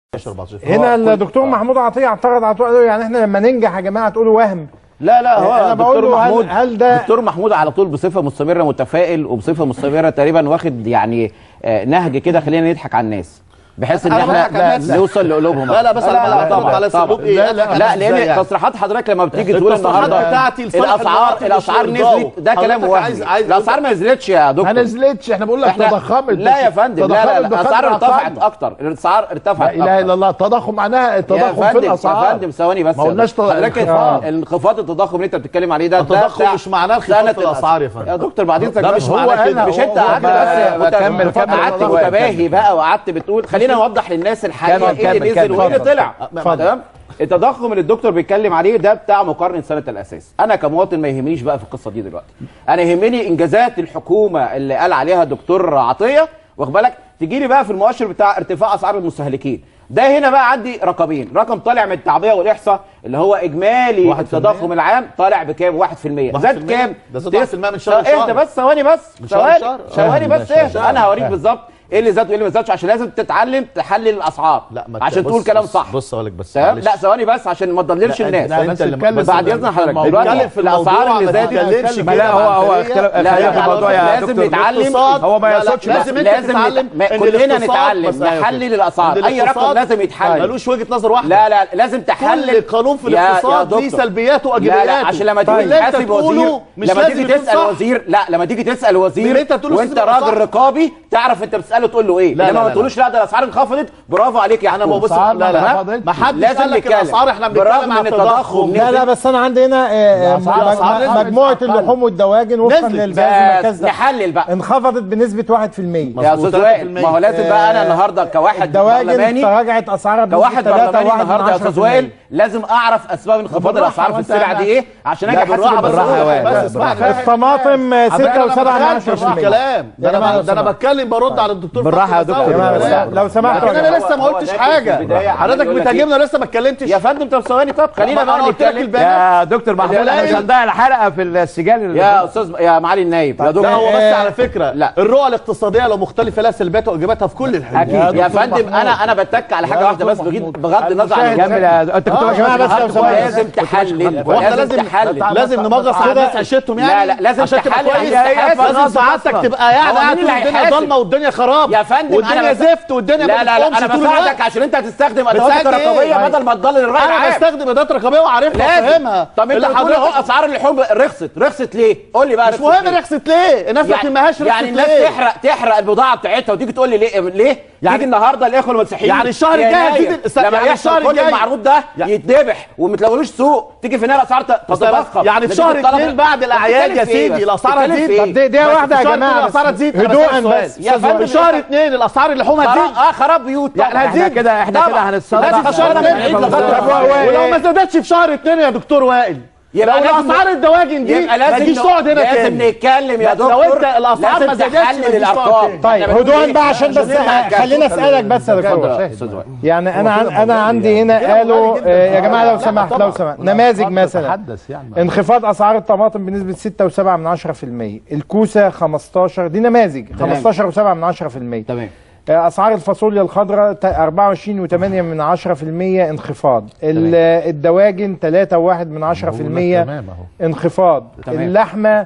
14 هنا الدكتور محمود عطيه اعترض على طول قال له يعني احنا لما ننجح يا جماعه تقولوا وهم لا لا هو أنا بقول دكتور له هل- محمود هل ده- دكتور محمود على طول بصفه مستمره متفائل وبصفه مستمره تقريبا واخد يعني آه، نهج كده خلينا نضحك على الناس بحيث ان أنا بضحك احنا على الناس. نوصل لقلوبهم لا لا بس انا لا بعترض على طبعا اسلوب ايه لا لا لان تصريحات حضرتك لما بتيجي تقول التصريحات النهارده بتاعتي لصالح الاسعار المواطن الاسعار مش لإرضائه. نزلت ده كلام حضرتك عايز- وهمي عايز- الاسعار ما نزلتش يا ما دكتور نزلتش احنا بقول لك احنا تضخمت لا يا فندم لا لا, تضخمت لا بقدر الاسعار ارتفعت أسعارنا. اكتر الاسعار ارتفعت لا اله أكتر. الا الله التضخم معناها يا التضخم في فندم الاسعار يا فندم ثواني بس ما قلناش تض- حضرتك انخفاض. انخفاض التضخم اللي انت بتتكلم عليه ده ده التضخم بتاع مش معناه انخفاض سنة في الأسعار يا فندم. يا دكتور بعدين ده مش هو معناه كده. أنا- مش انت هو قعدت بقى- بس كمل- مت- كمل قعدت والله. متباهي بقى وقعدت بتقول خلينا نوضح للناس الحقيقه كمل- ايه اللي كمل- نزل كمل. وايه اللي اتفضل. طلع اتفضل. تمام التضخم اللي الدكتور بيتكلم عليه ده بتاع مقارنه سنه الاساس انا كمواطن ما يهمنيش بقى في القصه دي دلوقتي انا يهمني انجازات الحكومه اللي قال عليها الدكتور عطيه واخد بالك تيجي لي بقى في المؤشر بتاع ارتفاع اسعار المستهلكين ده هنا بقى عندي رقمين رقم طالع من التعبئه والاحصاء اللي هو اجمالي واحد في التضخم العام طالع بكام 1% واحد في زاد المية؟ كام ده زاد واحد في المية من شهر طب اهدى لشهر. بس ثواني بس شهر ثواني لشهر. ثواني آه، بس ده اهدى شهر. انا هوريك آه. بالظبط ايه اللي زاد وايه اللي ما زادش عشان لازم تتعلم تحلل الاسعار لا ما عشان بص- تقول كلام بص- صح بص اقول لك بس تمام معلش. لا ثواني بس عشان ما تضللش لا، الناس لا، لا انت بس اللي- اتكلم بس بعد في اذن حضرتك الموضوع. دلوقتي اتكلم في الموضوع الاسعار اللي ما زادت تتكلمش ما لا هو هو اختلف لا، لا، اختلاف الموضوع يا لازم دكتور نتعلم الاقتصاد- هو ما لا، لا، يقصدش لازم انت لازم تتعلم نت- ما- ان كلنا الاقتصاد- نتعلم بس أيوة نحلل كده. الاسعار إن اي رقم الاقتصاد لازم يتحلل ملوش وجهه نظر واحده لا لا لازم تحلل كل قانون في يا- يا الاقتصاد ليه دكتور. سلبياته لا وايجابياته لا عشان لما تيجي واللي انت تحاسب تقوله وزير مش لما لازم تيجي يكون تسال صح. وزير لا لما تيجي تسال وزير اللي انت تقوله وانت لازم يبقى راجل صح. رقابي تعرف انت بتساله تقول له ايه لا، لا، لما ما لا، تقولوش لا ده الاسعار انخفضت برافو عليك يا انا ما بص الأسعار لا ما لا انخفضتش. ما حدش لازم قال لك نتكلم. الاسعار احنا برغم بنتكلم عن ان التضخم التضخم لا لا بس انا عندي هنا آه، الأسعار- مج- الأسعار مج- نزلت. مجموعه اللحوم والدواجن وفقا نزلت. للجهاز المركز بس ده نحلل بقى انخفضت بنسبه 1% يا مظبوط، استاذ وائل 3%. ما هو لازم بقى انا النهارده كواحد الدواجن برلماني تراجعت اسعارها بنسبه كواحد 3 برلماني النهارده يا استاذ وائل لازم اعرف اسباب انخفاض بالراحة الاسعار في وانت السلع أنا- دي ايه عشان اجي لا احاسب بالراحه بس المسؤول. بالراحة يا وائل. بس اسمعني الطماطم 6 و7 انا ما بتكلمش كلام ده يا جماعة انا لو ده انا سمحت. بتكلم برد على الدكتور بالراحة يا فتحي دكتور. مساوي. يا جماعة لا. لو سمحتوا لكن يا انا جماعة. لسه ما هو قلتش ده في حاجه البداية عمال حضرتك يقول لك بتهاجمنا لسه ما اتكلمتش يا فندم طب ثواني طب خلينا ما بقى انا قلت لك نتكلم البيانات يا دكتور محمود احنا قليل. مش هنضيع الحلقه في السجال يا استاذ يا معالي النايب يا لا دكتور هو بس آه، على فكره لا. الرؤى الاقتصاديه لو مختلفه لها سلبياتها وايجاباتها في كل الحلول اكيد يا دكتور فندم محمود. انا انا بتك على حاجه يا واحده بس دكتور بغض محمود. بغض النظر عن كمل يا الجانب. انت كنت آه، ماشي يا جماعة بس لو لازم سمحت. لازم تحلل واحنا لازم لازم تحلل لازم نمغص على الناس عيشتهم يعني لا لا لازم عشان تبقى تحلل كويس هي- هي لازم فلوس سعادتك أصلاً. تبقى يعني هو قاعد مين طول اللي الدنيا هيحاسب؟ ضلمه والدنيا خراب يا فندم والدنيا أنا بس- زفت والدنيا لا ما لا لا بتقومش انا طول بساعدك الوقت عشان انت هتستخدم ادواتك بتساعد إيه؟ الرقابيه بدل ما تضلل الراي انا العام بستخدم اداه رقابيه وعارفها لازم وفاهمها طب انت اللي بتقول اهو حضرتك اسعار اللحوم رخصت رخصت ليه؟ قول لي بقى مش مهم رخصت ليه الناس ما يعني, تهمهاش رخصت يعني الناس ليه تحرق تحرق البضاعه بتاعتها وتيجي تقول لي ليه ليه؟ يعني- تيجي النهارده الاخوه المسيحيين يعني الشهر في الجاي يناير هتزيد الس- لما يعني يحصل الشهر كل الجاي- المعروض ده يعني- يتذبح وما تلاقولوش سوق تيجي في النهايه الاسعار تتضخم يعني في نتيجة شهر الطلب- اتنين بعد الاعياد يا بتتكلم في إيه سيدي بس؟ الاسعار بتتكلم في هتزيد إيه؟ طب دي دقيقه بس واحده في يا شهر جماعه اتنين بس الاسعار هتزيد أنا هدوءا بسأل سؤال. بس يا فندم في شهر اتنين الاسعار اللحوم خراب هتزيد اه خراب بيوت يعني طبعا. هتزيد. كده احنا كده طبعا. هنتصرف لازم في شهر طبعا. اتنين طبعا. طب و- و- ولو ما زادتش في شهر اتنين يا دكتور وائل يبقى لو لازم- الاسعار الدواجن دي يبقى ما لازم تجيش ن- تقعد هنا لازم تاني نتكلم يا لو دكتور انت الأسعار ما لازم زادتش تحلل ما تجيش الارقام تقعد تاني. طيب إحنا بنقول هدوءا إيه؟ بقى عشان بس نرجع خلينا كده. اسالك بس يا اتفضل دكتور يا أستاذ وائل. يعني انا عن انا عندي هنا قالوا آه، يا جماعه لو سمحت لو سمحت نماذج مثلا تحدث يعني انخفاض اسعار الطماطم بنسبه 6.7 من 10% الكوسه 15 دي نماذج 15.7 من 10% تمام آه، اسعار الفاصوليا الخضراء ت- 24.8 من 10% انخفاض ال- آه، الدواجن 3.1 من 10% تمام اهو انخفاض تمام. اللحمه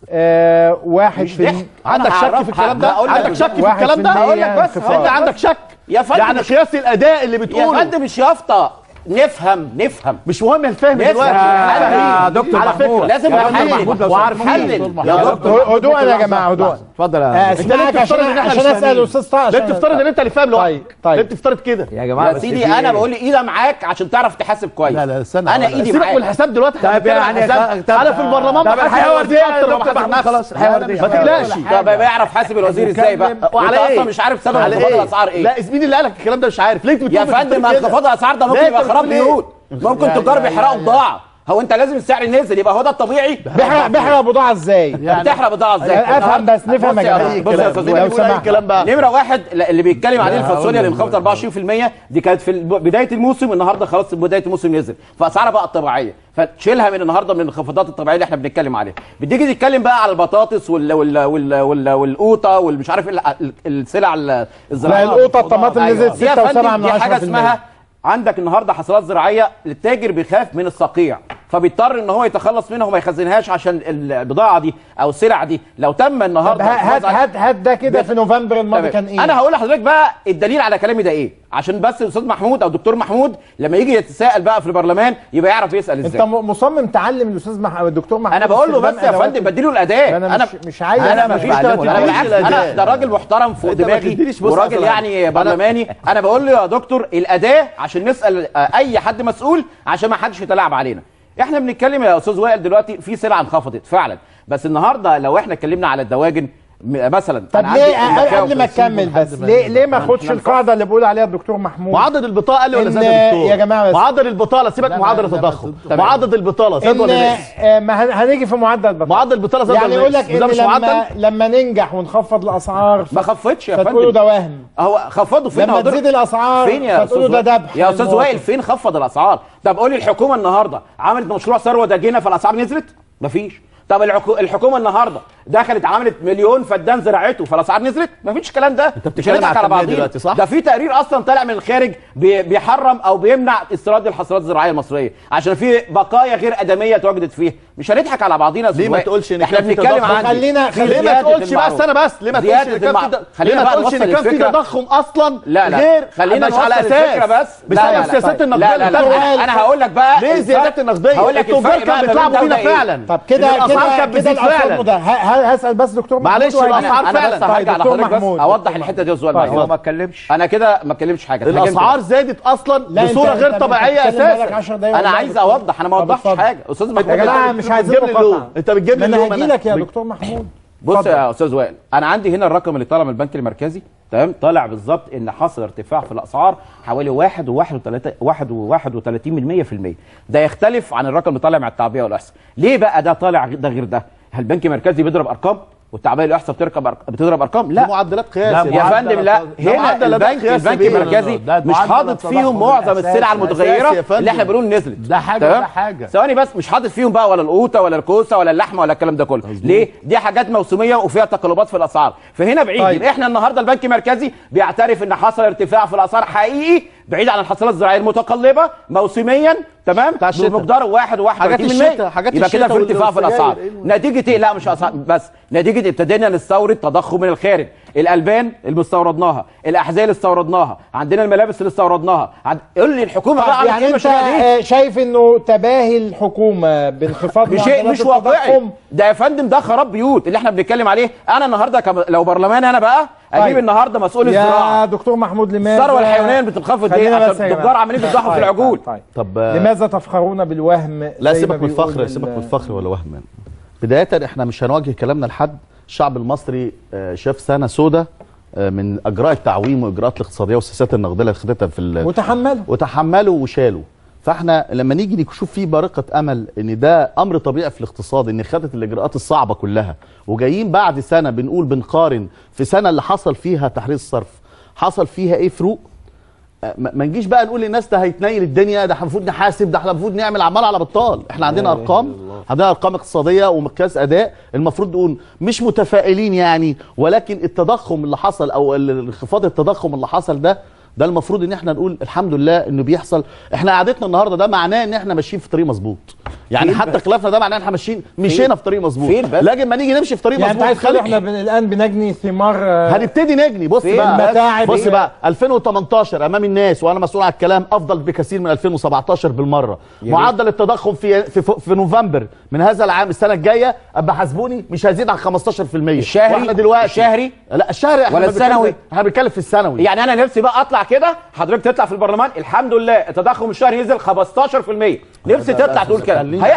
آه، واحد مش في ضحك عندك أنا شك هعرف- في الكلام ده هقول لك عندك شك في واحد الكلام ده في المية هقول لك بس انخفاض. انت عندك شك يا فندم يعني مش- قياس الاداء اللي يا بتقوله فندم مش يافطه نفهم نفهم مش مهم الفهم نفهم. دلوقتي يا احنا دكتور على محمود. فكره لازم يا دكتور نحلل محمود لو وعارفين سمحت. يا دكتور هدوءا يا جماعه هدوءا اتفضل آه، يا اسمعك ليه عشان بتفترض ان احنا عشان مش اسال فاهمين؟ استاذ طه ليه عشان- بتفترض ان انت اللي فاهم لوحدك طيب. ليه بتفترض كده يا جماعه يا بس سيدي في انا إيه؟ بقول لي ايدي معاك عشان تعرف تحاسب كويس لا لا استنى انا أقول لك. ايدي سيبك من معاك الحساب دلوقتي احنا طيب بنتكلم عن يعني الحساب. طب- انا في البرلمان طب بحاسب الحياه الوزير ورديه يا اكتر ما دكتور بحاسب محمود نفسي خلاص الحياه ورديه ما تقلقش طب بيعرف حاسب الوزير ازاي بقى وعلى وانت ايه اصلا مش عارف سبب على انخفاض ايه الاسعار ايه لا مين اللي قالك الكلام ده مش عارف ليه انت بتقول يا بتفترض فندم كده؟ انخفاض الاسعار ده ممكن لا، يبقى انت خراب بتقول إيه؟ بيوت ممكن لا، تجار لا، بيحرقوا لا. بضاعه هو انت لازم السعر ينزل يبقى هو ده الطبيعي بيحرق بيحرق بضاعه ازاي؟ بتحرق بضاعه ازاي أفهم النهاردة- بس نفهم بص يا جماعة. يا بص يا استاذ لو وائل، سمحت. كلام بقى نمره واحد لا، اللي بيتكلم عليه لا، الفاصوليا هقول اللي انخفضت 24% دي كانت في الب- بدايه الموسم النهارده خلاص بدايه الموسم نزل فاسعارها بقى طبيعيه فتشيلها من النهارده من الانخفاضات الطبيعيه اللي احنا بنتكلم عليها بتيجي تتكلم بقى على البطاطس وال وال وال وال والقوطه والمش عارف ايه ال- السلع ال- لا الزراعيه القوطه الطماطم أيوة. نزلت دي يا 6 و7 فندم من دي حاجه 10% اسمها عندك النهارده حصلات زراعيه التاجر بيخاف من الصقيع فبيضطر ان هو يتخلص منها وما يخزنهاش عشان البضاعه دي او السلع دي لو تم طب النهارده هات الحفاظ عليها- هات هات ده كده بس- في نوفمبر الماضي تمام. كان ايه؟ انا هقول لحضرتك بقى الدليل على كلامي ده ايه عشان بس الاستاذ محمود او الدكتور محمود لما يجي يتساءل بقى في البرلمان يبقى يعرف يسال انت ازاي م- مصمم تعلم الاستاذ مح... الدكتور محمود انا بقول له بس استخدام يا أدوات فندم بديله الاداه انا مش مش عايز انا أسمع. مفيش بعلمه. انا لا، بالعكس مفيش انا الأداة. ده راجل محترم فوق أنت ما دماغي تدينيش بص وراجل أصلاً. يعني برلماني انا بقول له يا دكتور الاداه عشان نسال آه، اي حد مسؤول عشان ما حدش يتلاعب علينا احنا بنتكلم يا استاذ وائل دلوقتي في سلعه انخفضت فعلا بس النهارده لو احنا اتكلمنا على الدواجن م- مثلا طب أنا عندي ليه المكاوي قبل ما تكمل بس ليه ليه ما اخدش القاعده اللي بيقول عليها الدكتور محمود معدل البطاله قل ولا إن- زاد يا دكتور؟ يا جماعة بس- معدل البطاله سيبك من معدل التضخم معدل البطاله زاد ان ولا نقص؟ آه، ما هن- هنيجي في معدل البطاله معدل البطاله زاد يعني ولا يقول نقص؟ لك وده ان مش لما معدل لما ننجح ونخفض الاسعار ما خفتش يا فتقولوا فندم ده وهم هو خفضوا فين لما يا دكتور؟ تزيد الاسعار فين يا فتقولوا استاذ ده وائل؟ ذبح يا استاذ للمواطن. وائل فين خفض الاسعار طب قول لي الحكومه النهارده عملت مشروع ثروه داجنه فالاسعار نزلت مفيش طب العكو- الحكومه النهارده دخلت عملت مليون فدان زرعته فالاسعار نزلت مفيش الكلام ده انت بتتكلم على التنمية دلوقتي، صح؟ ده في تقرير اصلا طالع من الخارج بي- بيحرم او بيمنع استيراد الحصولات الزراعيه المصريه عشان في بقايا غير ادميه اتواجدت فيها مش هنضحك على بعضينا يا ليه أستاذ ما وائل. تقولش إن احنا كان في بنتكلم تضخم؟ عن خلينا- في خلينا ليه ما زيادة تقولش بقى المعروض. استنى بس ليه ما تقولش زيادة ان كان في المعروض. د- ليه خلينا ما بقى تقولش نوصل ان كان في الفكرة. تضخم اصلا لا لا غير خلينا مش على نوصل الفكرة اساس بس بسبب لا لا لا. السياسات لا النقديه لا اللي لا بتاعت- انا انا هقول لك بقى ليه الفرق- الزيادات النقديه هقول لك التجار الفرق بقى كانت ما بين بتلعبوا ده فينا وده إيه؟ فعلا طب كده إن الاسعار كده كانت كده بتزيد الاسعار فعلا ده ه- ه- هسال بس دكتور محمود معلش، وهيجي. الأسعار انا فعلا. بس هرجع دكتور لحضرتك بس محمود. اوضح الحته دي يا استاذ طيب. هو ما اتكلمش انا كده ما اتكلمش حاجه اتكلمت الاسعار بس. زادت اصلا لا، أنت- بصوره أنت- غير أنت طبيعيه بتتكلم بقالك اساسا 10 دقايق انا ولا عايز بتتكلم؟ اوضح انا ما طب وضحتش اتفضل. حاجه استاذ يا محمود جماعه أنت مش بتجيب عايزين لي اللوم. مقاطعه أنت بتجيب لي ما اللوم، انا أنا. هجي لك يا بج- دكتور محمود بص اتفضل. يا استاذ وائل انا عندي هنا الرقم اللي طالع من البنك المركزي تمام طالع بالظبط ان حصل ارتفاع في الاسعار حوالي 1 و31% ده يختلف عن الرقم اللي طالع مع التعبئه والاحصاء ليه بقى ده طالع ده غير ده هل البنك المركزي بيضرب ارقام والتعبئه والاحصاء بتركب أرق- بتضرب ارقام دي لا معدلات قياس لا، يا معدل فندم لا التضخم. ده هنا معدل الأداء البنك قياسي البنك بيه. المركزي ده مش معدل حاطط التضخم فيهم معظم الأساسي. السلع أساسي المتغيره يا فندم. اللي احنا بنقول نزلت ده حاجة تمام؟ وده حاجة. ثواني بس مش حاطط فيهم بقى ولا القوطه ولا الكوسه ولا اللحمه ولا الكلام ده كله ليه دي حاجات موسميه وفيها تقلبات في الاسعار فهنا بعيد طيب. طيب. احنا النهارده البنك المركزي بيعترف ان حصل ارتفاع في الاسعار حقيقي بعيد عن الحصيلات الزراعيه المتقلبه موسميا تمام بتاع الشتاء. بمقدار واحد وواحد حاجات من الشتاء، المية. حاجات يبقى كده في الشتاء ارتفاع في والسجاير. الاسعار إيه الم- نتيجه ايه لا مش أسعار بس نتيجه ابتدينا نستورد تضخم من الخارج الالبان اللي استوردناها الاحذيه اللي استوردناها عندنا الملابس اللي استوردناها عند... قول لي الحكومه بقى عملت يعني ايه انت المشاريع دي آه، شايف انه تباهي الحكومه بانخفاض بشيء معدلات مش واقعي التضخم ده يا فندم ده خراب بيوت اللي احنا بنتكلم عليه انا النهارده كم... لو برلمان انا بقى اجيب طيب. النهارده مسؤول يا الزراعه دكتور محمود لماذا الثروه الحيوانيه بتنخفض ليه خلينا عشان بس يا جماعة. التجار عمالين بيضحوا في طيب، العجول طيب, طيب. طب آه، لماذا تفخرون بالوهم لا زي ما سيبك من بيقول الفخر ال- سيبك من الفخر ولا وهم يعني. بداية احنا مش هنواجه كلامنا لحد الشعب المصري آه، شاف سنة سودة آه، من اجراء التعويم واجراءات الاقتصادية والسياسات النقدية اللي خدتها في ال- وتحملوا وتحملوا وشالوا فاحنا لما نيجي نشوف في بارقه امل ان ده امر طبيعي في الاقتصاد ان خدت الاجراءات الصعبه كلها وجايين بعد سنه بنقول بنقارن في سنه اللي حصل فيها تحرير الصرف حصل فيها ايه فروق آه، ما ما نجيش بقى نقول للناس ده هيتنيل الدنيا ده احنا المفروض نحاسب ده احنا المفروض نعمل اعمال على بطال احنا عندنا ارقام عندنا ارقام اقتصاديه ومقياس اداء المفروض نقول مش متفائلين يعني ولكن التضخم اللي حصل او ال- انخفاض التضخم اللي حصل ده ده المفروض ان احنا نقول الحمد لله انه بيحصل احنا قعدتنا النهارده ده معناه ان احنا ماشيين في طريق مظبوط يعني فين حتى بس؟ خلافنا ده معناه ان احنا ماشيين مشينا في طريق مظبوط فين بس؟ لكن ما نيجي نمشي في طريق يعني انت مظبوط عايز تقول خلي- احنا بن- الان بنجني ثمار آه، هنبتدي نجني بص فين بقى المتاعب بص إيه؟ بقى 2018 امام الناس وانا مسؤول عن الكلام افضل بكثير من 2017 بالمره معدل التضخم في في في نوفمبر من هذا العام السنه الجايه ابقى حاسبوني مش هيزيد عن 15% الشهري؟ واحنا دلوقتي الشهري؟ لا الشهري احنا ولا ما بنتكلم- السنوي؟ احنا بنتكلم في السنوي يعني انا نفسي بقى اطلع كده حضرتك تطلع في البرلمان الحمد لله التضخم الشهري ينزل 15% نفسي تطلع تقول كده خلينا- هيحصل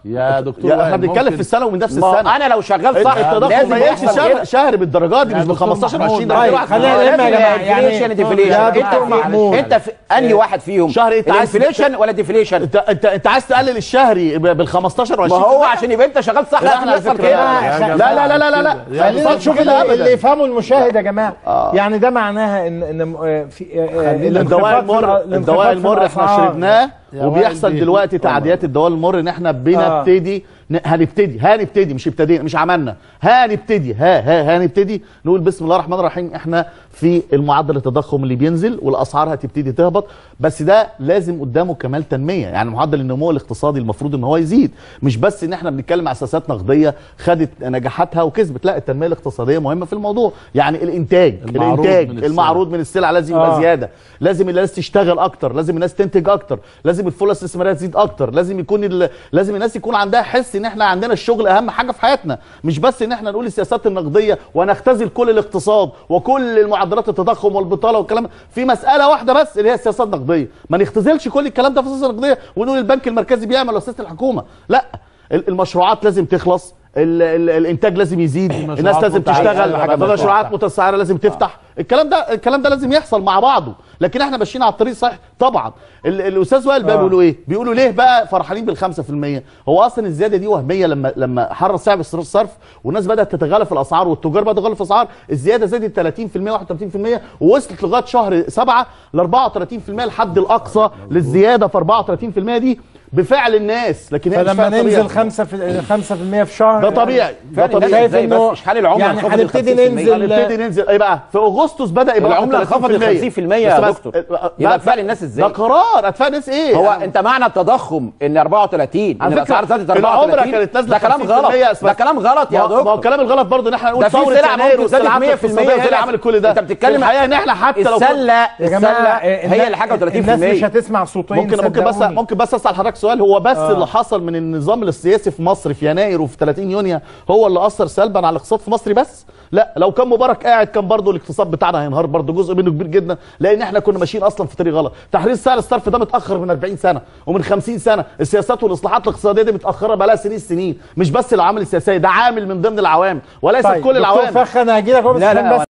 يا دكتور احنا وائل، بنتكلم ممكن- في السنه ومن نفس ما هو السنه انا لو شغال صح التضخم لازم ما يمشي يحصل شهر كده. شهر بالدرجات دي يا مش بال دكتور 15 محمود، 20 طيب، درجه خلينا ما هو نلم يا لازم جماعة، يعني- الانفليشن ديفليشن يا انت دكتور في- محمود. انت في انهي واحد فيهم شهر انت عايز- الانفليشن ولا ديفليشن انت انت انت عايز تقلل الشهري بال 15 و 20 ما هو عشان يبقى انت شغال صح لا، لازم احنا يحصل على فكرة- كده لا لا لا لا لا لا يا خلينا ما نشوف كده اللي, أبداً. اللي يفهمه المشاهد يا جماعه يعني ده معناها ان ان آه، في آه، آه، الدواء الانخفاض في المر الأ- الانخفاض الدواء في المر احنا الأسعار. شربناه يا وبيحصل وائل بيه. دلوقتي تعديات الدواء المر ان احنا بنبتدي ن- هنبتدي هنبتدي مش ابتدينا مش عملنا هنبتدي ها ها هنبتدي نقول بسم الله الرحمن الرحيم احنا في المعدل التضخم اللي بينزل والاسعار هتبتدي تهبط بس ده لازم قدامه كمال تنميه يعني معدل النمو الاقتصادي المفروض ان هو يزيد مش بس ان احنا بنتكلم على اساسات نقديه خدت نجاحاتها وكسبت لا التنميه الاقتصاديه مهمه في الموضوع يعني الانتاج المعروض الانتاج من السلع. المعروض من السلع لازم يبقى آه. زياده لازم الناس تشتغل اكتر لازم الناس تنتج اكتر لازم الفرص الاستثماريه تزيد اكتر لازم يكون ال... لازم الناس يكون عندها حس ان احنا عندنا الشغل اهم حاجه في حياتنا مش بس ان احنا نقول السياسات النقديه ونختزل كل الاقتصاد وكل المعدلات التضخم والبطاله والكلام في مساله واحده بس اللي هي السياسات النقديه ما نختزلش كل الكلام ده في السياسه النقديه ونقول البنك المركزي بيعمل وسياسه الحكومه لا ال- المشروعات لازم تخلص ال ال الانتاج لازم يزيد مشروعات الناس لازم متعددة، تشتغل حاجة مشروع. مشروعات متسعره لازم تفتح الكلام ده الكلام ده لازم يحصل مع بعضه لكن احنا ماشيين على الطريق صح طبعا ال- الاستاذ وائل بقى آه. بيقولوا ايه بيقولوا ليه بقى فرحانين بال 5% هو اصلا الزياده دي وهميه لما لما حرر سعر الصرف والناس بدات تتغلى في الاسعار والتجار بدات تتغلى في الاسعار الزياده زادت 30% 31% ووصلت لغايه شهر 7 ل 34% الحد الاقصى للزياده في 34% دي بفعل الناس لكن هي مش فلما فعل ننزل طبيعي. 5 في 5% في شهر ده طبيعي ده فعلا الناس طبيعي شايف ازاي انه بس مش حال العمله يعني انخفضت هنبتدي 50%. ننزل هنبتدي ننزل ايه بقى في اغسطس بدا يبقى العملة 31%. انخفضت 50% يا بس- دكتور. بس- يبقى لا، ادفع للناس ازاي؟ ده قرار ادفع الناس ايه هو يعني انت معنى التضخم ان 34 ان على فكرة الاسعار زادت العمرة 34 كانت نازلة ده كلام 50% غلط يا أسماء. ده كلام غلط ما يا هو- ما هو دكتور الكلام الغلط برضه ان احنا نقول ده في ثوره سلع يناير ممكن زادت والسلعات 100% الاقتصاديه هي اللي عملت كل ده انت بتتكلم في الحقيقه ان احنا حتى لو السله يا جماعه السله آه، هي اللي حاجه الناس مش 30% هتسمع صوتين ممكن ممكن بس صدقوني. ممكن بس اسال حضرتك سؤال هو بس آه. اللي حصل من النظام السياسي في مصر في يناير وفي 30 يونيو هو اللي اثر سلبا على الاقتصاد في مصر بس لا لو كان مبارك قاعد كان برضه الاقتصاد بتاعنا هينهار برضه جزء منه كبير جدا لان احنا كنا ماشيين اصلا في طريق غلط تحرير سعر الصرف ده متاخر من 40 سنه ومن 50 سنه السياسات والاصلاحات الاقتصاديه دي متاخره بقى لها سنين سنين مش بس العوامل السياسيه ده عامل من ضمن العوامل وليست طيب كل دكتور العوامل فخ انا هجي لك لا، لا، بس